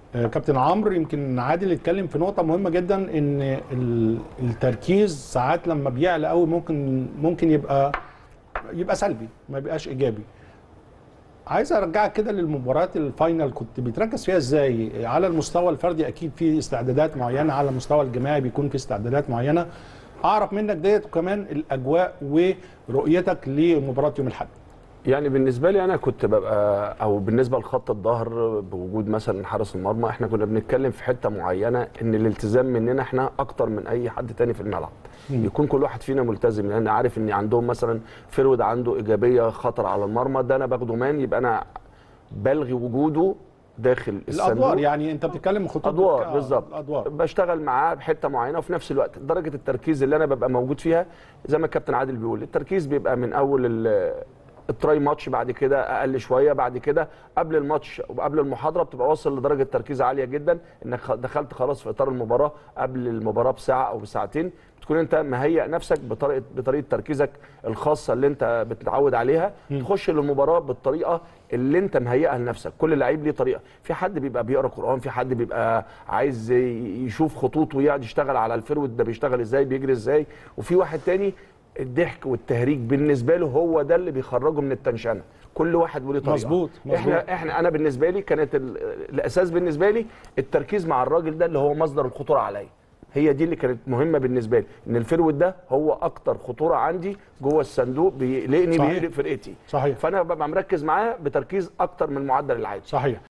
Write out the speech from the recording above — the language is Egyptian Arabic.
آه، كابتن عمرو يمكن عادل اتكلم في نقطه مهمه جدا ان ال- التركيز ساعات لما بيعلى قوي ممكن ممكن يبقى يبقى سلبي ما يبقاش ايجابي عايز ارجعك كده للمباريات الفاينل كنت بتركز فيها ازاي على المستوى الفردي اكيد في استعدادات معينه على المستوى الجماعي بيكون في استعدادات معينه اعرف منك ديت وكمان الاجواء ورؤيتك لمباراه يوم الاحد يعني بالنسبه لي انا كنت ببقى او بالنسبه لخط الظهر بوجود مثلا حارس المرمى احنا كنا بنتكلم في حته معينه ان الالتزام مننا احنا اكتر من اي حد تاني في الملعب يكون كل واحد فينا ملتزم لان عارف ان عندهم مثلا فرود عنده ايجابيه خطر على المرمى ده انا باخده مان يبقى انا بلغي وجوده داخل الادوار الصندوق يعني انت بتتكلم خطوط ادوار آه، بالظبط الادوار بشتغل معاه بحته معينه وفي نفس الوقت درجه التركيز اللي انا ببقى موجود فيها زي ما الكابتن عادل بيقول التركيز بيبقى من اول ال- التراي ماتش بعد كده اقل شويه بعد كده قبل الماتش وقبل المحاضره بتبقى واصل لدرجه تركيز عاليه جدا انك خ- دخلت خلاص في اطار المباراه قبل المباراه بساعه او بساعتين بتكون انت مهيئ نفسك بطريقه بطريقه تركيزك الخاصه اللي انت بتتعود عليها تخش للمباراه بالطريقه اللي انت مهيئها لنفسك كل لعيب ليه طريقه في حد بيبقى بيقرا قران في حد بيبقى عايز ي- يشوف خطوط ويقعد يشتغل على الفرود ده بيشتغل ازاي بيجري ازاي وفي واحد تاني الضحك والتهريج بالنسبه له هو ده اللي بيخرجه من التنشنه كل واحد وليه طريقه مظبوط، مظبوط. احنا احنا انا بالنسبه لي كانت ال- الاساس بالنسبه لي التركيز مع الراجل ده اللي هو مصدر الخطوره عليا هي دي اللي كانت مهمه بالنسبه لي ان الفرود ده هو اكتر خطوره عندي جوه الصندوق بيقلقني صحيح. بيقلق فرقتي صحيح فانا ببقى مركز معاه بتركيز اكتر من المعدل العادي صحيح